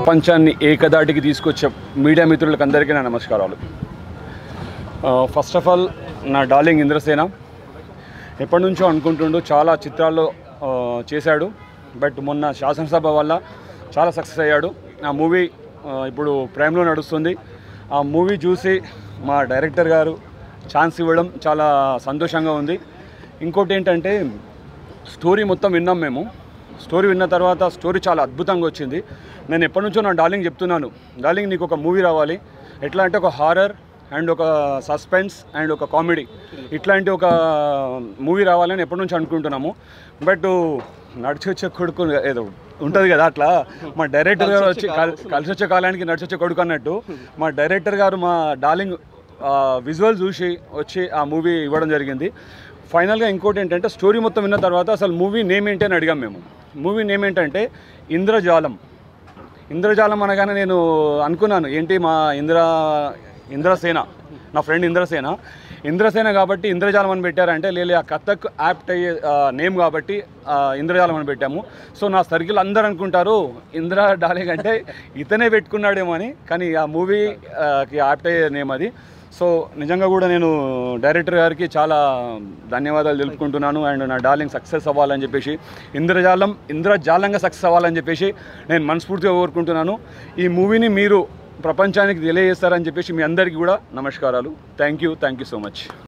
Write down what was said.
ప్రపంచాన్ని ఏకదాటికి తీసుకొచ్చే మీడియా మిత్రులకు అందరికీ నా నమస్కారాలు ఫస్ట్ ఆఫ్ ఆల్ నా డార్లింగ్ ఇంద్రసేన ఎప్పటి నుంచో అనుకుంటుండు చాలా చిత్రాల్లో ఆ, చేశాడు బట్ మొన్న శాసనసభ వల్ల చాలా సక్సెస్ అయ్యాడు ఆ మూవీ ఇప్పుడు ప్రైమ్లో నడుస్తుంది ఆ మూవీ చూసి మా డైరెక్టర్ గారు ఛాన్స్ ఇవ్వడం చాలా సంతోషంగా ఉంది ఇంకోటి ఏంటంటే స్టోరీ మొత్తం విన్నాం మేము స్టోరీ విన్న తర్వాత స్టోరీ చాలా అద్భుతంగా వచ్చింది నేను ఎప్పటి నుంచో నా డార్లింగ్ చెప్తున్నాను డార్లింగ్ నీకు ఒక మూవీ రావాలి ఎట్లా అంటే ఒక హారర్ అండ్ ఒక సస్పెన్స్ అండ్ ఒక కామెడీ ఇట్లాంటి ఒక మూవీ రావాలని ఎప్పటి నుంచి అనుకుంటున్నాము బట్ నడిచి వచ్చే కొడుకు ఏదో ఉంటుంది కదా అట్లా మా డైరెక్టర్ గారు వచ్చి కల్- కలిసి వచ్చే కాలానికి నడిచి వచ్చే కొడుకు అన్నట్టు మా డైరెక్టర్ గారు మా డార్లింగ్ విజువల్ చూసి వచ్చి ఆ మూవీ ఇవ్వడం జరిగింది ఫైనల్గా ఇంకోటి ఏంటంటే స్టోరీ మొత్తం విన్న తర్వాత అసలు మూవీ నేమ్ ఏంటి అని అడిగాం మేము మూవీ నేమ్ ఏంటంటే ఇంద్రజాలం ఇంద్రజాలం అనగానే నేను అనుకున్నాను ఏంటి మా ఇంద్ర ఇంద్రసేన నా ఫ్రెండ్ ఇంద్రసేన ఇంద్రసేన కాబట్టి ఇంద్రజాలం అని పెట్టారంటే లేదు ఆ కథకు యాప్ట్ అయ్యే నేమ్ కాబట్టి ఆ, ఇంద్రజాలం అని పెట్టాము సో నా సర్కిల్ అందరూ అనుకుంటారు ఇంద్ర డార్లింగ్ అంటే ఇతనే పెట్టుకున్నాడేమో అని కానీ ఆ మూవీకి యాప్ట్ అయ్యే నేమ్ అది సో నిజంగా కూడా నేను డైరెక్టర్ గారికి చాలా ధన్యవాదాలు తెలుపుకుంటున్నాను అండ్ నా డార్లింగ్ సక్సెస్ అవ్వాలని చెప్పేసి ఇంద్రజాలం ఇంద్రజాలంగా సక్సెస్ అవ్వాలని చెప్పేసి నేను మనస్ఫూర్తిగా కోరుకుంటున్నాను ఈ మూవీని మీరు ప్రపంచానికి తెలియజేస్తారని చెప్పేసి మీ అందరికీ కూడా నమస్కారాలు thank you thank you so much